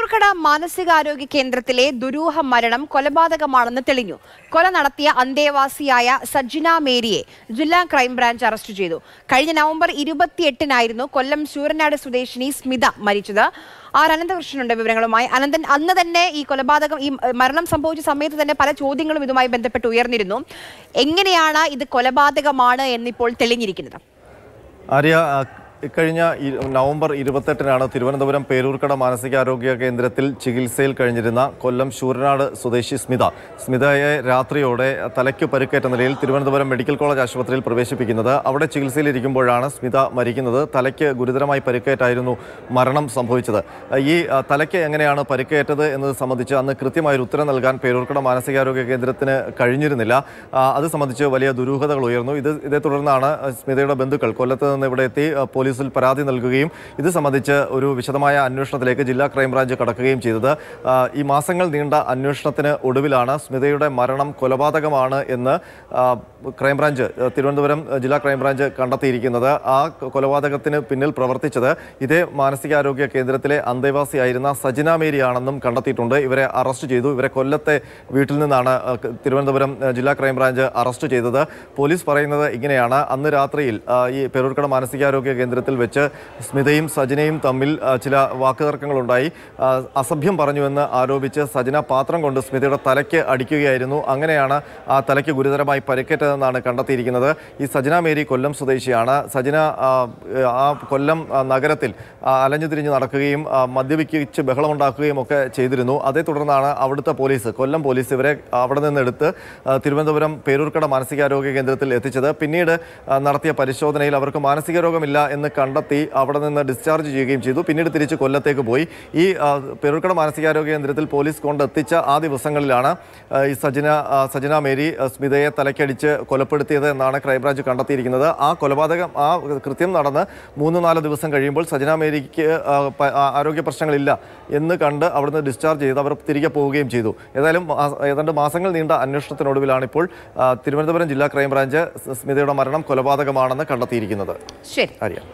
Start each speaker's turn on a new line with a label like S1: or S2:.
S1: പേരൂർക്കട മാനസികാരോഗ്യ കേന്ദ്രത്തിലെ ദുരൂഹ മരണം കൊലപാതകമാണെന്ന് തെളിഞ്ഞു കൊല നടത്തിയ അന്തേവാസിയായ സജ്ജിന മേരിയെ ജില്ലാ ക്രൈംബ്രാഞ്ച് അറസ്റ്റ് ചെയ്തു കഴിഞ്ഞ നവംബർ ഇരുപത്തിയെട്ടിനായിരുന്നു കൊല്ലം ശൂരനാട് സ്വദേശിനി സ്മിത മരിച്ചത് ആർ അനന്തകൃഷ്ണനുണ്ട് വിവരങ്ങളുമായി അനന്തൻ അന്ന് തന്നെ ഈ കൊലപാതകം ഈ ഏഹ്, മരണം സംഭവിച്ച സമയത്ത് തന്നെ പല ചോദ്യങ്ങളും ഇതുമായി ബന്ധപ്പെട്ട് ഉയർന്നിരുന്നു എങ്ങനെയാണ് ഇത് കൊലപാതകമാണ് എന്നിപ്പോൾ തെളിഞ്ഞിരിക്കുന്നത്
S2: ആര്യ ആ, ഇക്കഴിഞ്ഞ ഇ- നവംബർ ഇരുപത്തെട്ടിനാണ് തിരുവനന്തപുരം പേരൂർക്കട മാനസികാരോഗ്യ കേന്ദ്രത്തിൽ ചികിത്സയിൽ കഴിഞ്ഞിരുന്ന കൊല്ലം ശൂരനാട് സ്വദേശി സ്മിത സ്മിതയെ രാത്രിയോടെ തലയ്ക്ക് പരുക്കേറ്റ നിലയിൽ തിരുവനന്തപുരം മെഡിക്കൽ കോളേജ് ആശുപത്രിയിൽ പ്രവേശിപ്പിക്കുന്നത് അവിടെ ചികിത്സയിലിരിക്കുമ്പോഴാണ് സ്മിത മരിക്കുന്നത് തലയ്ക്ക് ഗുരുതരമായി പരുക്കേറ്റായിരുന്നു മരണം സംഭവിച്ചത് ഈ ആ, തലയ്ക്ക് എങ്ങനെയാണ് പരുക്കേറ്റത് എന്നത് സംബന്ധിച്ച് അന്ന് കൃത്യമായൊരു ഉത്തരം നൽകാൻ പേരൂർക്കട മാനസികാരോഗ്യ കേന്ദ്രത്തിന് കഴിഞ്ഞിരുന്നില്ല ആ, അത് സംബന്ധിച്ച് വലിയ ദുരൂഹതകൾ ഉയർന്നു ഇത് ഇതേ തുടർന്നാണ് സ്മിതയുടെ ബന്ധുക്കൾ കൊല്ലത്ത് നിന്ന് ഇവിടെ എത്തി ആ, പോലീസിൽ പരാതി നൽകുകയും ഇത് സംബന്ധിച്ച് ഒരു വിശദമായ അന്വേഷണത്തിലേക്ക് ജില്ലാ ക്രൈംബ്രാഞ്ച് കടക്കുകയും ചെയ്തത് ആ, ഈ മാസങ്ങൾ നീണ്ട അന്വേഷണത്തിന് ഒടുവിലാണ് സ്മിതയുടെ മരണം കൊലപാതകമാണ് എന്ന് ആ, ക്രൈംബ്രാഞ്ച് ആ, തിരുവനന്തപുരം ജില്ലാ ക്രൈംബ്രാഞ്ച് കണ്ടെത്തിയിരിക്കുന്നത് ആ കൊലപാതകത്തിന് പിന്നിൽ പ്രവർത്തിച്ചത് ഇതേ മാനസികാരോഗ്യ കേന്ദ്രത്തിലെ അന്തേവാസിയായിരുന്ന സജിന മേരിയാണെന്നും കണ്ടെത്തിയിട്ടുണ്ട് ഇവരെ അറസ്റ്റ് ചെയ്തു ഇവരെ കൊല്ലത്തെ വീട്ടിൽ നിന്നാണ് ആ, ക- തിരുവനന്തപുരം ആ, ജില്ലാ ക്രൈംബ്രാഞ്ച് അറസ്റ്റ് ചെയ്തത് പോലീസ് പറയുന്നത് ഇങ്ങനെയാണ് അന്ന് രാത്രിയിൽ ആ, ഈ പെരൂർക്കട മാനസികാരോഗ്യ കേന്ദ്രത്തിൽ വെച്ച് സ്മിതയും സജിനയും തമ്മിൽ ആ, ചില വാക്കുതർക്കങ്ങളുണ്ടായി ആ, അസഭ്യം പറഞ്ഞുവെന്ന് ആരോപിച്ച് സജിന പാത്രം കൊണ്ട് സ്മിതയുടെ തലയ്ക്ക് അടിക്കുകയായിരുന്നു അങ്ങനെയാണ് ആ തലയ്ക്ക് ഗുരുതരമായി പരിക്കേറ്റതെന്നാണ് കണ്ടെത്തിയിരിക്കുന്നത് ഈ സജിന മേരി കൊല്ലം സ്വദേശിയാണ് സജിന ആ, ആ കൊല്ലം ആ, നഗരത്തിൽ ആ, അലഞ്ഞു തിരിഞ്ഞ് നടക്കുകയും ആ, മദ്യപിച്ച് ബഹളമുണ്ടാക്കുകയും ഒക്കെ ചെയ്തിരുന്നു അതേ തുടർന്നാണ് അവിടുത്തെ പോലീസ് കൊല്ലം പോലീസ് ഇവരെ അവിടെ നിന്ന് എടുത്ത് ആ, തിരുവനന്തപുരം പേരൂർക്കട മാനസികാരോഗ്യ കേന്ദ്രത്തിൽ എത്തിച്ചത് പിന്നീട് ആ, നടത്തിയ പരിശോധനയിൽ അവർക്ക് മാനസിക രോഗമില്ല എന്ന് കണ്ടെത്തി അവിടെ നിന്ന് ഡിസ്ചാർജ് ചെയ്യുകയും ചെയ്തു പിന്നീട് തിരിച്ച് കൊല്ലത്തേക്ക് പോയി ഈ ആ, പേരൂർക്കട മാനസികാരോഗ്യ കേന്ദ്രത്തിൽ പോലീസ് കൊണ്ടെത്തിച്ച ആ ദിവസങ്ങളിലാണ് ആ, ഈ സജിന ആ, സജിന മേരി ആ, സ്മിതയെ തലക്കടിച്ച് കൊലപ്പെടുത്തിയത് എന്നാണ് ക്രൈംബ്രാഞ്ച് കണ്ടെത്തിയിരിക്കുന്നത് ആ കൊലപാതകം ആ കൃത്യം നടന്ന് മൂന്ന് നാല് ദിവസം കഴിയുമ്പോൾ സജിന മേരിക്ക് ആ, പ- ആ, ആരോഗ്യ പ്രശ്നങ്ങളില്ല എന്ന് കണ്ട് അവിടുന്ന് ഡിസ്ചാർജ് ചെയ്ത് അവർ തിരികെ പോവുകയും ചെയ്തു ഏതായാലും മാ- ഏതാണ്ട് മാസങ്ങൾ നീണ്ട അന്വേഷണത്തിനൊടുവിലാണ് ഇപ്പോൾ ആ, തിരുവനന്തപുരം ജില്ലാ ക്രൈംബ്രാഞ്ച് സ്മിതയുടെ മരണം കൊലപാതകമാണെന്ന് കണ്ടെത്തിയിരിക്കുന്നത്
S1: ശരി
S2: ആര്യ